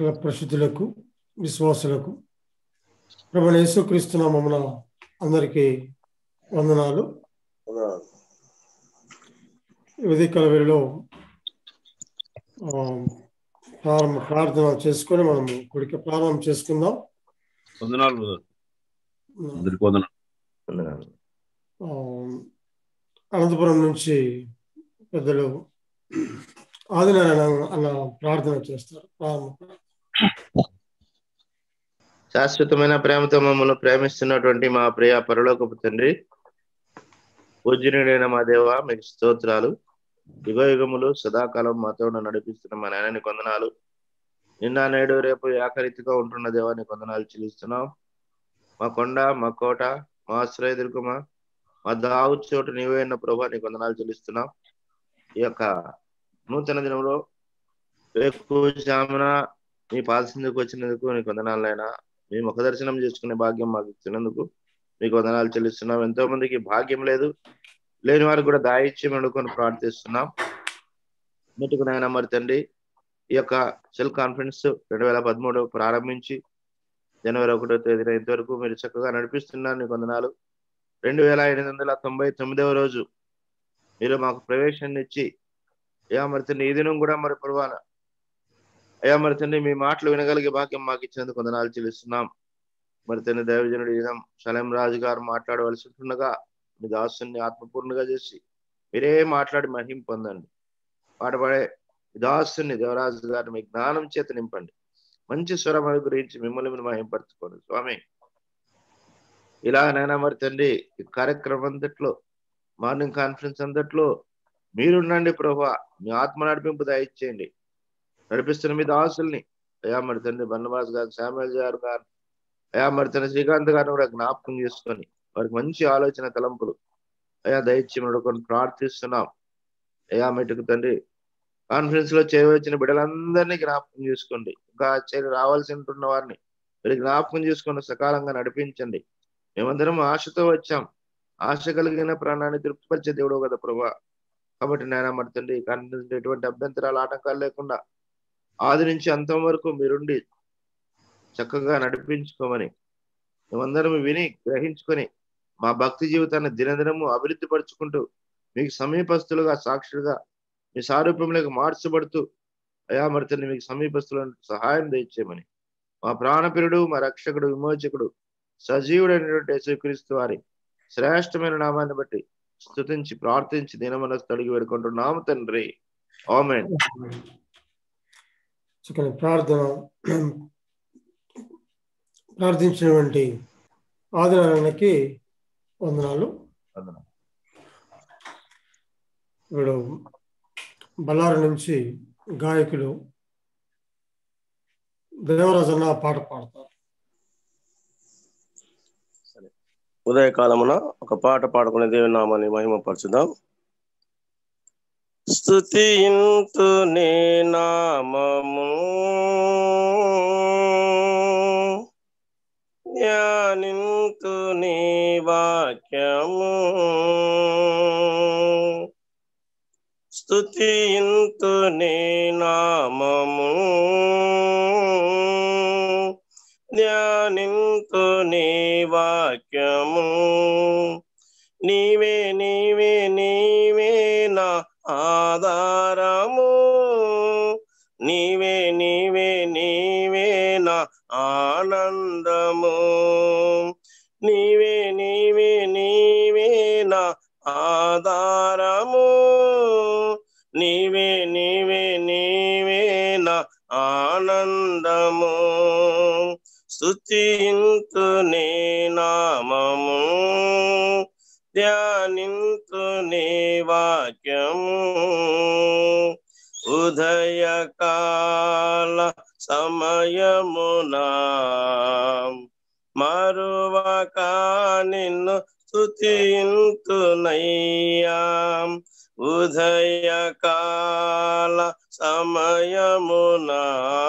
సకల ప్రసిద్ధులకు విశ్వాసులకు ప్రభు యేసుక్రీస్తు నామమున అందరికీ వందనాలు ఉదయకాల వేళలో ఆ, ప్రారంభ ప్రార్థన చేసుకొని మనము గుడికి ప్రారంభం చేసుకుందాం వందనాలు బ్రదర్ అందరికి వందనాలు ఆ, అనంతపురం నుంచి పెద్దలు ఆదినారాయణ అన్న ప్రార్థన చేస్తారు ప్రారంభ ప్రార్థన. శాశ్వతమైన ప్రేమతో మమ్మల్ని ప్రేమిస్తున్నటువంటి మా ప్రియ పరలోకపు తండ్రి పూజనీయుడైన మా దేవ మీకు స్తోత్రాలు యుగ యుగములు సదాకాలం మాతో నడిపిస్తున్న మా నాయనని కొందనాలు నిన్న నేడు రేపు ఏకరీతిగా ఉంటున్న దేవాన్ని కొందనాలు చెల్లిస్తున్నాం మా కొండ మా కోట మా ఆశ్రయ దుర్గమ మా దావు చోటు నీవే ఉన్న ప్రభా నీ కొందనాలు చెల్లిస్తున్నాం ఈ యొక్క నూతన దినంలో రేపు జామున నీ పాల్సిందుకు వచ్చినందుకు నీకు వందనాలైనా మీ ముఖ దర్శనం చేసుకునే భాగ్యం మాకు ఇచ్చినందుకు మీకు వందనాలు చెల్లిస్తున్నాం ఎంతో మందికి భాగ్యం లేదు లేని వారికి కూడా దాయిత్యం వండుకొని ప్రార్థిస్తున్నాం అన్నిటికీ నాయన మరి తండ్రి ఈ యొక్క సెల్ కాన్ఫరెన్స్ రెండు వేల పదమూడు ప్రారంభించి జనవరి ఒకటో తేదీన ఇంతవరకు మీరు చక్కగా నడిపిస్తున్నారు నీకు వందనాలు రెండు వేల ఎనిమిది వందల తొంభై తొమ్మిదవ రోజు మీరు మాకు ప్రవేశాన్ని ఇచ్చి అయ్యా మరి తండ్రి ఈ దినం కూడా మరి పర్వాల అయ్యా మరి తండ్రి మీ మాటలు వినగలిగే భాగ్యం మాకు ఇచ్చినందుకు వందనాలు చెల్లిస్తున్నాం మరి తండ్రి దైవజనుడు ఇదం సలీం రాజు గారు మాట్లాడవలసి ఉంటుండగా మీ దాసుని ఆత్మపూర్ణగా చేసి మీరే మాట్లాడి మహిం పొందండి పాట పాడే మీ దాసుని దేవరాజు గారిని మీ జ్ఞానం చేత నింపండి మంచి స్వరం గురించి మిమ్మల్ని మీరు మహింపరచుకోండి స్వామి ఇలా నైనా మరి తండ్రి ఈ కార్యక్రమం అంతట్లో మార్నింగ్ కాన్ఫరెన్స్ అంతట్లో మీరుండండి ప్రభా మీ ఆత్మ నడిపింపు దయచేయండి నడిపిస్తున్న మీ దాసుల్ని అయా మరి తండ్రి బన్నవాస్ గారు శామ్యుల్ గారు గారు అయా మరి తన శ్రీకాంత్ గారిని కూడా జ్ఞాపకం చేసుకొని వారికి మంచి ఆలోచన తలంపులు అయా దయచేయమని కొన్ని ప్రార్థిస్తున్నాం అయా మెట్టుకు తండ్రి కాన్ఫరెన్స్ లో చేయవచ్చిన బిడ్డలందరినీ జ్ఞాపకం చేసుకోండి ఇంకా చేరి రావాల్సి ఉంటున్న వారిని మీరు జ్ఞాపకం చేసుకొని సకాలంగా నడిపించండి మేమందరం ఆశతో వచ్చాం ఆశ కలిగిన ప్రాణాన్ని తృప్తిపరిచే దేవుడు కదా ప్రభా కాబట్టి నాయన మరి తండ్రి కాన్ఫరెన్స్ ఎటువంటి అభ్యంతరాలు ఆటంకాలు లేకుండా ఆది నుంచి అంతం వరకు మీరుండి చక్కగా నడిపించుకోమని మేమందరం విని గ్రహించుకొని మా భక్తి జీవితాన్ని దినదినము అభివృద్ధి పరుచుకుంటూ మీకు సమీపస్తులుగా సాక్షులుగా మీ సారూప్యంలోకి మార్చబడుతూ అయా మరితని మీకు సమీపస్తులను సహాయం దయచేయమని మా ప్రాణప్రియుడు మా రక్షకుడు విమోచకుడు సజీవుడైనటువంటి యేసుక్రీస్తు వారి శ్రేష్టమైన నామాన్ని బట్టి స్తుతించి ప్రార్థించి దినమనస్సు తడిగి వేడుకుంటున్నాము తండ్రి ఆమెన్ చక్కని ప్రార్థన ప్రార్థించినటువంటి ఆదినారాయణకి వందనాలు ఇప్పుడు బళ్ళారి నుంచి గాయకులు దేవరాజన్న పాట పాడతారు ఉదయకాలమున ఒక పాట పాడుకునే దేవుని నామాన్ని మహిమపరచుదాం స్తుతింతు నే నామము ధ్యానింతు నీ వాక్యము స్తుతింతు నీ నామము ధ్యానింతు నీ వాక్యము నీవే నీవే నీవే నా ఆధారము నీవే నీవే నీవే నా ఆనందము నీవే నీవే నీవే నా ఆధారము నీవే నీవే నీవే నా ఆనందము స్తుతింతు నీ నామము ధ్యానింతు నీ వాక్యము ఉదయకాల సమయమునా మరువక నిన్ను స్తుతింతునయ్యా ఉదయకాల సమయమునా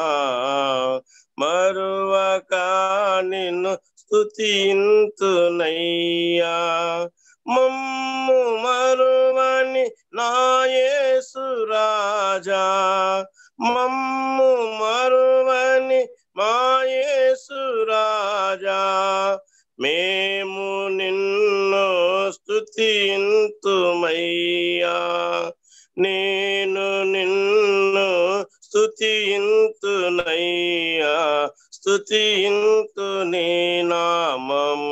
మరువక నిన్ను స్తుతింతునయ్యా మమ్ము మరువని నాయేసు రాజా మమ్ము మరువని మాయేసు రాజా మేము నిన్ను స్తుతింతుమయ్యా నేను నిన్ను స్తుతింతునయ్యా స్తుతింతు నీ నామము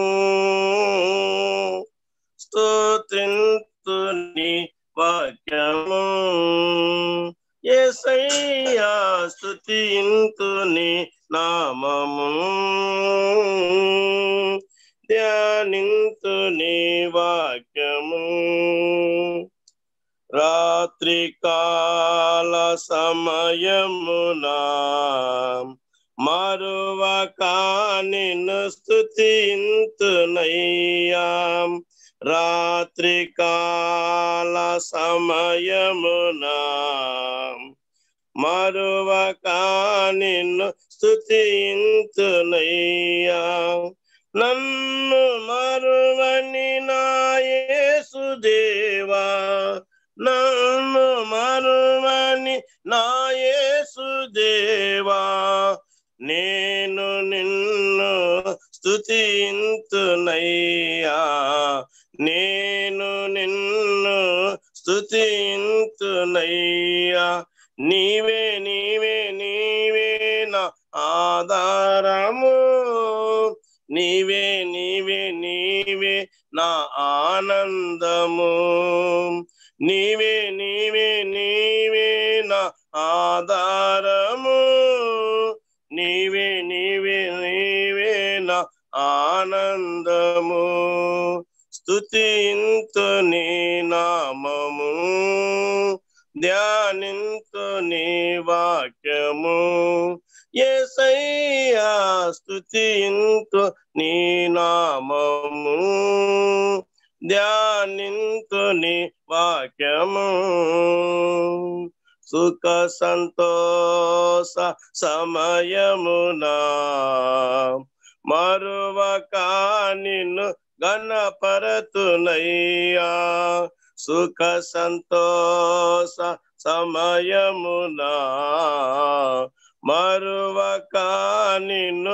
స్తోత్రింతు నీ వాక్యము ఏసయ్యా స్తుతింతు నీ నామము ధ్యానింతు నీ వాక్యము రాత్రి కాల సమయమునా మరువక నిన్ను స్తుతింతునయ్యా రాత్రి కాల సమయమునా మరువక నిన్ను స్తుతింతునయ్యా నన్ను మరువని నాయసుదేవా నన్ను మరువని నాయసుదేవా నేను నిన్ను స్తుతింతునయ్యా నేను నిన్ను స్తుతింతునయ్యా నీవే నీవే నీవే నా ఆధారము నీవే నీవే నీవే నా ఆనందము నీవే నీవే నీవే నా ఆధారము నీవే నీవే నీవే నా ఆనందము స్తుతింతు నీ నామము ధ్యానింతు నీ వాక్యము ఏసయ్యా స్తుతింతు నీ నామము ధ్యానింతు నీ వాక్యము సుఖ సంతోష సమయమునా మరువక నిన్ను గణపరతునయ్యా సుఖ సంతోష సమయమునా మరువక నిన్ను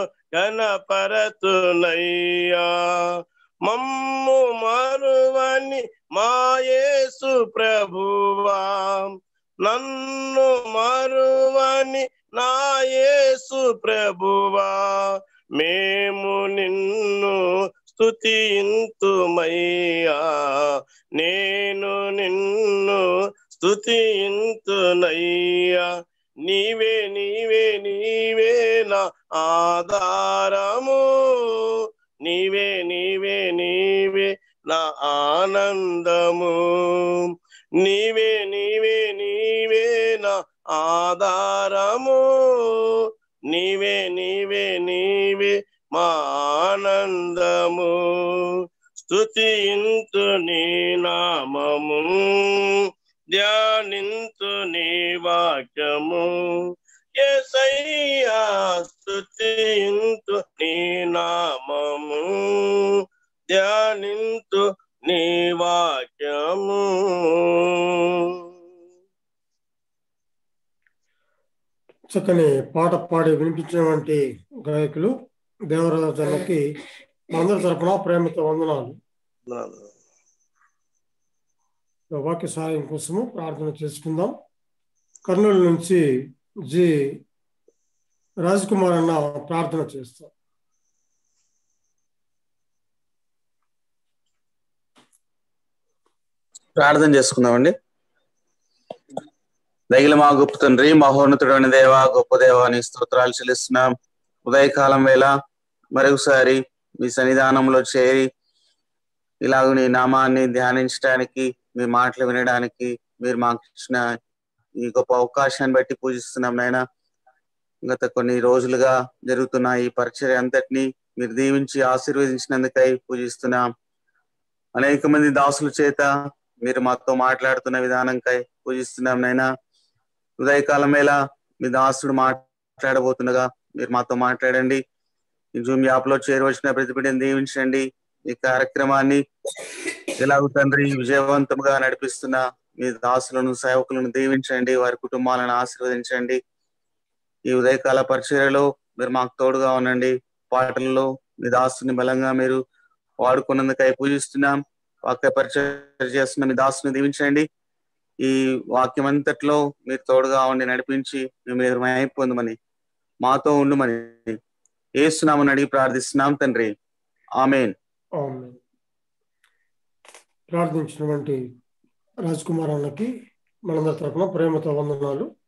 గణపరతునయ్యా మమ్ము మరువని మాయేసు ప్రభువా నన్ను మరువని నాయేసు ప్రభువా మేము నిన్ను స్తుతింతుమయ్యా నేను నిన్ను స్తుతింతునయ్యా నీవే నీవే నీవే నా ఆధారము నీవే నీవే నీవే నా ఆనందము నీవే నీవే నీవే నా ఆధారము నీవే నీవే నీవే మా ఆనందము స్తుతింతు నీ నామము ధ్యానింతు నీ వాక్యము ఎసయ్యా స్తుతింతు నీ నామము ధ్యానింతు నీ వాక్యము చక్కని పాట పాడి వినిపించినటువంటి గాయకులు దేవరాజన్నకి అందరి తరపున ప్రేమతో వందనాలు వాక్య సహాయం కోసము ప్రార్థన చేసుకుందాం కర్నూలు నుంచి జి రాజ్కుమార్ అన్న ప్రార్థన చేస్తాం ప్రార్థన చేసుకుందామండి దగిల మా గొప్ప తండ్రి మహోన్నతుడైన దేవ గొప్ప దేవాని స్తోత్రాలు చెల్లిస్తున్నాం ఉదయకాలం వేళ మరొకసారి మీ సన్నిధానంలో చేరి ఇలాగ నీ నామాన్ని ధ్యానించడానికి మీ మాటలు వినడానికి మీరు మాకు ఇచ్చిన ఈ గొప్ప అవకాశాన్ని బట్టి పూజిస్తున్నాం నాయన గత కొన్ని రోజులుగా జరుగుతున్న ఈ పరిచర్య అంతటినీ మీరు దీవించి ఆశీర్వదించినందుకై పూజిస్తున్నాం అనేక మంది దాసుల చేత మీరు మాతో మాట్లాడుతున్న విధానంకై పూజిస్తున్నాం నైనా ఉదయకాలం వేళ మీ దాసుడు మాట్లాడబోతుండగా మీరు మాతో మాట్లాడండి ఈ జూమ్ యాప్ లో చేరవచ్చిన ప్రతి బిడ్డను దీవించండి ఈ కార్యక్రమాన్ని ఎలాగో తండ్రి విజయవంతంగా నడిపిస్తున్న మీ దాసులను సేవకులను దీవించండి వారి కుటుంబాలను ఆశీర్వదించండి ఈ ఉదయకాల పరిచర్యలో మీరు మాకు తోడుగా ఉండండి పాటలలో మీ దాసుని బలంగా మీరు వాడుకున్నందుకై పూజిస్తున్నాం వాక్య పరిచయం చేస్తున్న మీ దాసుని దీవించండి ఈ వాక్యం అంతట్లో మీరు తోడుగా ఉండి నడిపించి మేము నిర్మయం పొందమని మాతో ఉండుమని ఏసునామని అడిగి ప్రార్థిస్తున్నాం తండ్రి ఆమెన్ ఆమెన్. ప్రార్థించినటువంటి రాజ్ కుమార్ అన్నకి మనందరి తరపున ప్రేమతో వందనాలు